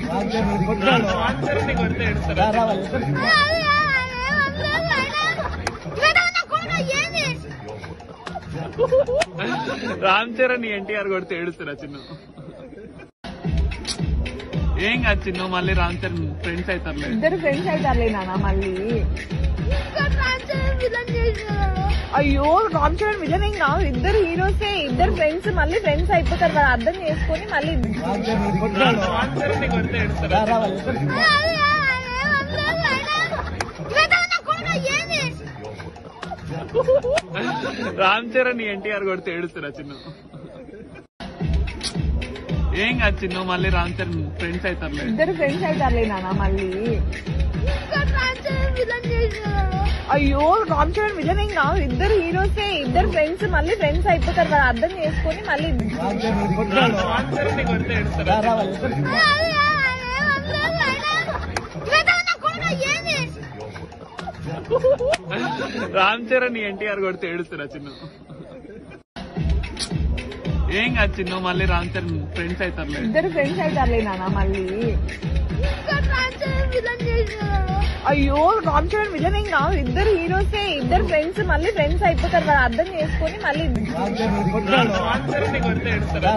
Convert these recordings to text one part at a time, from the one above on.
రామ్ చరణ్ ఎన్టీఆర్ కొడితే ఏడుస్తున్నా చిన్న ఏం కాదు చిన్న మళ్ళీ రామ్ చరణ్ ఫ్రెండ్స్ అవుతారులే ఇద్దరు ఫ్రెండ్స్ అవుతారులే నాన్న మళ్ళీ అయ్యో రామ్ చరణ్ విలన్ ఏం కాదు ఇద్దరు హీరోసే ఇద్దరు ఫ్రెండ్స్ మళ్ళీ ఫ్రెండ్స్ అయిపోతారు వాళ్ళు అర్థం చేసుకొని మళ్ళీ రామ్ చరణ్ కొడితే ఏడుస్తున్నా రామ్ చరణ్ ఎన్టీఆర్ కొడితే ఏడుస్తున్నా చిన్న ఏం కాదు చిన్న మళ్ళీ రామ్ చరణ్ ఫ్రెండ్స్ అవుతారులే ఇద్దరు ఫ్రెండ్స్ అవుతారులే నాన్న మళ్ళీ అయ్యో రామ్ చరణ్ విలన్ ఏం కాదు ఇద్దరు హీరోసే ఇద్దరు ఫ్రెండ్స్ మళ్ళీ ఫ్రెండ్స్ అయిపోతారు వాళ్ళు అర్థం చేసుకొని మళ్ళీ రామ్ చరణ్ కొడితే ఏడుస్తున్నా రామ్ చరణ్ ఎన్టీఆర్ కొడితే ఏడుస్తున్నా చిన్న ఏం కాదు చిన్న మళ్ళీ రామ్ చరణ్ ఫ్రెండ్స్ అవుతారులే ఇద్దరు ఫ్రెండ్స్ అవుతారులే నాన్న మళ్ళీ అయ్యో రామ్ చరణ్ విలన్ ఏం కాదు ఇద్దరు హీరోసే ఇద్దరు ఫ్రెండ్స్ మళ్ళీ ఫ్రెండ్స్ అయిపోతారు వాళ్ళు అర్థం చేసుకొని మళ్ళీ రామ్ చరణ్ కొడితే ఏడుస్తున్నా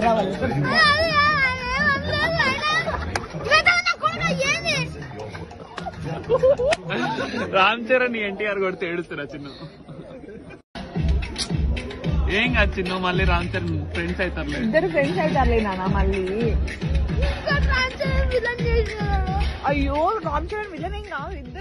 రామ్ చరణ్ ఎన్టీఆర్ కొడితే ఏడుస్తున్నా చిన్న ఏం కాదు చిన్న మళ్ళీ రామ్ చరణ్ ఫ్రెండ్స్ అవుతారులే ఇద్దరు ఫ్రెండ్స్ అవుతారులే నాన్న మళ్ళీ అయ్యో రామ్ చరణ్ విలన్ ఏం కాదు ఇద్దరు